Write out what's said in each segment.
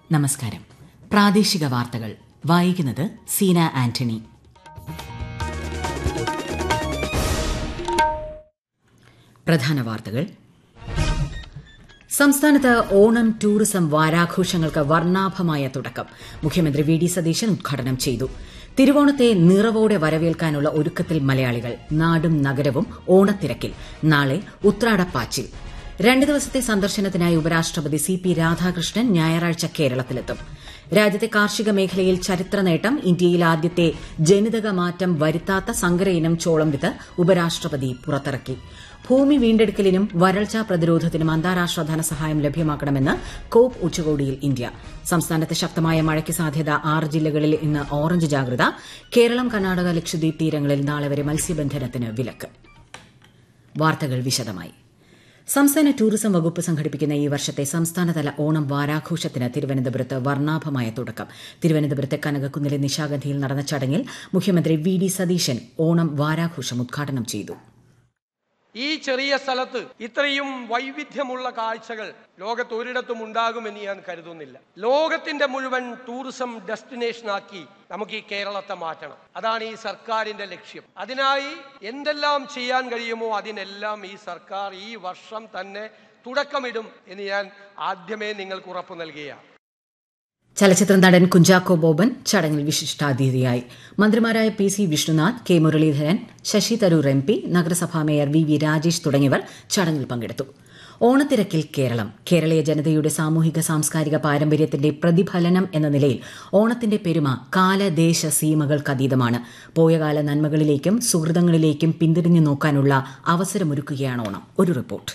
നമസ്കാരം പ്രാദേശിക വാർത്തകൾ വായിക്കുന്നത് സീന ആന്റണി പ്രധാന വാർത്തകൾ സംസ്ഥാനത്ത് ഓണം ടൂറിസം വാരാഘോഷങ്ങൾക്ക് വർണ്ണാഭമായ തുടക്കം മുഖ്യമന്ത്രി വി ഡി സതീശൻ ഉദ്ഘാടനം ചെയ്തു തിരുവോണത്തെ നിറവോടെ വരവേൽക്കാനുള്ള ഒരുക്കത്തിൽ മലയാളികൾ നാടും നഗരവും ഓണത്തിരക്കിൽ നാളെ ഉത്രാടപ്പാച്ചിൽ രണ്ട് ദിവസത്തെ സന്ദർശനത്തിനായി ഉപരാഷ്ട്രപതി സി പി രാധാകൃഷ്ണൻ ഞായറാഴ്ച കേരളത്തിലെത്തും രാജ്യത്തെ കാർഷിക മേഖലയിൽ ചരിത്ര നേട്ടം ഇന്ത്യയിൽ ആദ്യത്തെ ജനിതക മാറ്റം വരുത്താത്ത സങ്കര ഇനം ചോളം വിത്ത് ഉപരാഷ്ട്രപതി പുറത്തിറക്കി ഭൂമി വീണ്ടെടുക്കലിനും വരൾച്ചാ പ്രതിരോധത്തിനും അന്താരാഷ്ട്ര ധനസഹായം ലഭ്യമാക്കണമെന്ന് കോപ്പ് ഉച്ചകോടിയിൽ ഇന്ത്യ സംസ്ഥാനത്ത് ശക്തമായ മഴയ്ക്ക് സാധ്യത ആറ് ജില്ലകളിൽ ഇന്ന് ഓറഞ്ച് ജാഗ്രത കേരളം കർണാടക ലക്ഷദ്വീപ് തീരങ്ങളിൽ നാളെ വരെ മത്സ്യബന്ധനത്തിന് വിലക്ക് വാർത്തകൾ വിശദമായി സംസ്ഥാന ടൂറിസം വകുപ്പ് സംഘടിപ്പിക്കുന്ന ഈ വർഷത്തെ സംസ്ഥാനതല ഓണം വാരാഘോഷത്തിന് തിരുവനന്തപുരത്ത് വർണ്ണാഭമായ തുടക്കം തിരുവനന്തപുരത്തെ കനകക്കുന്നിലെ നിശാഗന്ധിയിൽ നടന്ന ചടങ്ങിൽ മുഖ്യമന്ത്രി വി ഡി സതീശൻ ഓണം വാരാഘോഷം ഉദ്ഘാടനം ചെയ്തു ഈ ചെറിയ സ്ഥലത്ത് ഇത്രയും വൈവിധ്യമുള്ള കാഴ്ചകൾ ലോകത്ത് ഒരിടത്തും ഉണ്ടാകുമെന്ന് ഞാൻ കരുതുന്നില്ല ലോകത്തിന്റെ മുഴുവൻ ടൂറിസം ഡെസ്റ്റിനേഷൻ ആക്കി നമുക്ക് ഈ കേരളത്തെ മാറ്റണം അതാണ് ഈ സർക്കാരിന്റെ ലക്ഷ്യം അതിനായി എന്തെല്ലാം ചെയ്യാൻ കഴിയുമോ അതിനെല്ലാം ഈ സർക്കാർ ഈ വർഷം തന്നെ തുടക്കമിടും എന്ന് ഞാൻ ആദ്യമേ നിങ്ങൾക്ക് ഉറപ്പു നൽകുകയാണ് ചലച്ചിത്ര നടൻ കുഞ്ചാക്കോ ബോബൻ ചടങ്ങിൽ വിശിഷ്ടാതിഥിയായി മന്ത്രിമാരായ P C Vishnunath K Muraleedharan Shashi Tharoor M P നഗരസഭാ മേയർ വി വി രാജേഷ് തുടങ്ങിയവർ ചടങ്ങിൽ പങ്കെടുത്തു ഓണത്തിരക്കിൽ കേരളം കേരളീയ ജനതയുടെ സാമൂഹിക സാംസ്കാരിക പാരമ്പര്യത്തിന്റെ പ്രതിഫലനം എന്ന നിലയിൽ ഓണത്തിന്റെ പെരുമ കാലദേശ സീമകൾക്കതീതമാണ് പോയകാല നന്മകളിലേക്കും സുഹൃതങ്ങളിലേക്കും പിന്തിരിഞ്ഞു നോക്കാനുള്ള അവസരമൊരുക്കുകയാണ് ഓണം ഒരു റിപ്പോർട്ട്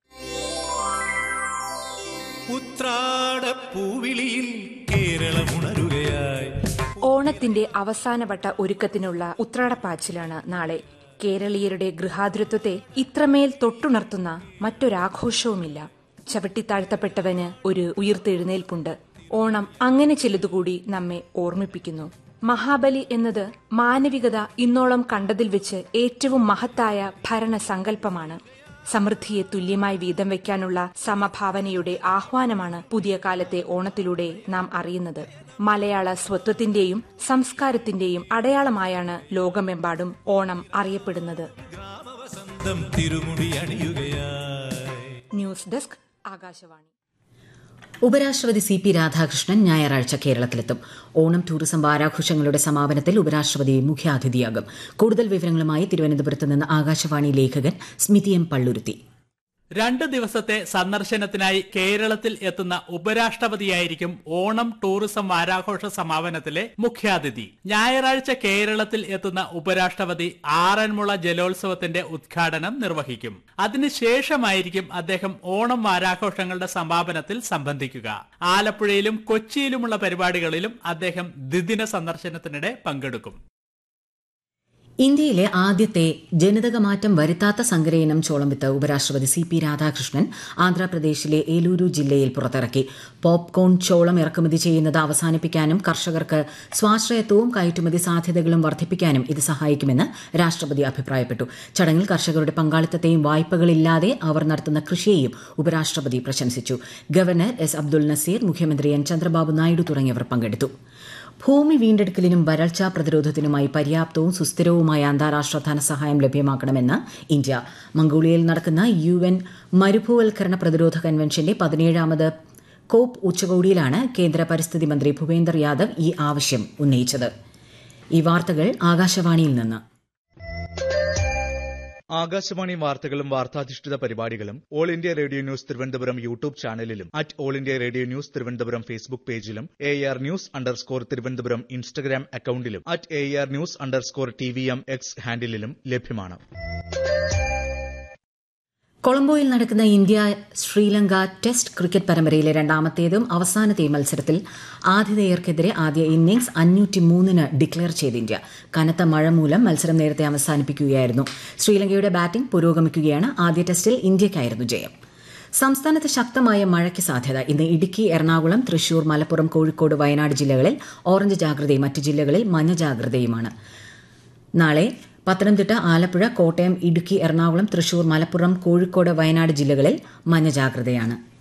ഉത്രാടപ്പൂവിളിയിൽ കേരളമുണരുകയായി ഓണത്തിന്റെ അവസാനവട്ട ഒരുക്കത്തിനുള്ള ഉത്രാടപ്പാച്ചിലാണ് നാളെ കേരളീയരുടെ ഗൃഹാതുരത്വത്തെ ഇത്രമേൽ തൊട്ടുണർത്തുന്ന മറ്റൊരാഘോഷവുമില്ല ചവിട്ടിത്താഴ്ത്തപ്പെട്ടവന് ഒരു ഉയർത്തെഴുന്നേൽപ്പുണ്ട് ഓണം അങ്ങനെ ചിലതുകൂടി നമ്മെ ഓർമ്മിപ്പിക്കുന്നു മഹാബലി എന്നത് മാനവികത ഇന്നോളം കണ്ടതിൽ വെച്ച് ഏറ്റവും മഹത്തായ ഭരണസങ്കല്പമാണ് സമൃദ്ധിയെ തുല്യമായി വീതം വയ്ക്കാനുള്ള സമഭാവനയുടെ ആഹ്വാനമാണ് പുതിയ കാലത്തെ ഓണത്തിലൂടെ നാം അറിയുന്നത് മലയാള സ്വത്വത്തിന്റെയും സംസ്കാരത്തിന്റെയും അടയാളമായാണ് ലോകമെമ്പാടും ഓണം അറിയപ്പെടുന്നത് ഗ്രാമവസന്തം തിരുമുടി അണിയുകയായി ന്യൂസ് ഡെസ്ക് ആകാശവാണി ഉപരാഷ്ട്രപതി സി പി രാധാകൃഷ്ണൻ ഞായറാഴ്ച കേരളത്തിലെത്തും ഓണം ടൂറിസം വാരാഘോഷങ്ങളുടെ സമാപനത്തിൽ ഉപരാഷ്ട്രപതി മുഖ്യാതിഥിയാകും കൂടുതൽ വിവരങ്ങളുമായി തിരുവനന്തപുരത്ത് നിന്ന് ആകാശവാണി ലേഖകൻ സ്മിതി എം പള്ളുരുത്തി രണ്ട് ദിവസത്തെ സന്ദർശനത്തിനായി കേരളത്തിൽ എത്തുന്ന ഉപരാഷ്ട്രപതിയായിരിക്കും ഓണം ടൂറിസം വാരാഘോഷ സമാപനത്തിലെ മുഖ്യാതിഥി ഞായറാഴ്ച കേരളത്തിൽ എത്തുന്ന ഉപരാഷ്ട്രപതി ആറന്മുള ജലോത്സവത്തിന്റെ ഉദ്ഘാടനം നിർവഹിക്കും അതിനുശേഷമായിരിക്കും അദ്ദേഹം ഓണം വാരാഘോഷങ്ങളുടെ സമാപനത്തിൽ സംബന്ധിക്കുക ആലപ്പുഴയിലും കൊച്ചിയിലുമുള്ള പരിപാടികളിലും അദ്ദേഹം ദ്വിദിന സന്ദർശനത്തിനിടെ പങ്കെടുക്കും ഇന്ത്യയിലെ ആദ്യത്തെ ജനിതക മാറ്റം വരുത്താത്ത സങ്കരയിനം ചോളം വിത്ത് ഉപരാഷ്ട്രപതി സി പി രാധാകൃഷ്ണൻ ആന്ധ്രാപ്രദേശിലെ ഏലൂരു ജില്ലയിൽ പുറത്തിറക്കി പോപ്കോൺ ചോളം ഇറക്കുമതി ചെയ്യുന്നത് അവസാനിപ്പിക്കാനും കർഷകർക്ക് സ്വാശ്രയത്വവും കയറ്റുമതി സാധ്യതകളും വർദ്ധിപ്പിക്കാനും ഇത് സഹായിക്കുമെന്ന് രാഷ്ട്രപതി അഭിപ്രായപ്പെട്ടു ചടങ്ങിൽ കർഷകരുടെ പങ്കാളിത്തത്തെയും വായ്പകളില്ലാതെ അവർ നടത്തുന്ന കൃഷിയെയും ഉപരാഷ്ട്രപതി പ്രശംസിച്ചു ഗവർണർ എസ് അബ്ദുൾ നസീർ മുഖ്യമന്ത്രി എൻ ചന്ദ്രബാബു നായിഡു തുടങ്ങിയവർ പങ്കെടുത്തു ഭൂമി വീണ്ടെടുക്കലിനും വരൾച്ചാ പ്രതിരോധത്തിനുമായി പര്യാപ്തവും സുസ്ഥിരവുമായ അന്താരാഷ്ട്ര ധനസഹായം ലഭ്യമാക്കണമെന്ന് ഇന്ത്യ മംഗോളിയയിൽ നടക്കുന്ന യു എൻ മരുഭൂവൽക്കരണ പ്രതിരോധ കൺവെൻഷന്റെ പതിനേഴാമത് കോപ്പ് ഉച്ചകോടിയിലാണ് കേന്ദ്ര പരിസ്ഥിതി മന്ത്രി ഭൂപേന്ദർ യാദവ് ഈ ആവശ്യം ഉന്നയിച്ചത് ഈ വാർത്തകൾ ആകാശവാണിയിൽ നിന്ന് ആകാശവാണി വാർത്തകളും വാർത്താധിഷ്ഠിത പരിപാടികളും all India radio news Thiruvananthapuram YouTube ചാനലിലും at all India radio news Thiruvananthapuram Facebook പേജിലും A R news underscore Thiruvananthapuram Instagram അക്കൌണ്ടിലും at A R news underscore T V M X ഹാൻഡിലും ലഭ്യമാണ് കൊളംബോയിൽ നടക്കുന്ന ഇന്ത്യ ശ്രീലങ്ക ടെസ്റ്റ് ക്രിക്കറ്റ് പരമ്പരയിലെ രണ്ടാമത്തേതും അവസാനത്തെയും മത്സരത്തിൽ ആതിഥേയർക്കെതിരെ ആദ്യ ഇന്നിംഗ്സ് അഞ്ഞൂറ്റി മൂന്നിന് ഡിക്ലെയർ ചെയ്ത ഇന്ത്യ കനത്ത മഴ മൂലം മത്സരം നേരത്തെ അവസാനിപ്പിക്കുകയായിരുന്നു ശ്രീലങ്കയുടെ ബാറ്റിംഗ് പുരോഗമിക്കുകയാണ് ആദ്യ ടെസ്റ്റിൽ ഇന്ത്യയ്ക്കായിരുന്നു ജയം സംസ്ഥാനത്ത് ശക്തമായ മഴയ്ക്ക് സാധ്യത ഇന്ന് ഇടുക്കി എറണാകുളം തൃശൂർ മലപ്പുറം കോഴിക്കോട് വയനാട് ജില്ലകളിൽ ഓറഞ്ച് ജാഗ്രതയും മറ്റ് ജില്ലകളിൽ മഞ്ഞ ജാഗ്രതയുമാണ് നാളെ പത്തനംതിട്ട ആലപ്പുഴ കോട്ടയം ഇടുക്കി എറണാകുളം തൃശൂർ മലപ്പുറം കോഴിക്കോട് വയനാട് ജില്ലകളിൽ മഞ്ഞ ജാഗ്രതയാണ്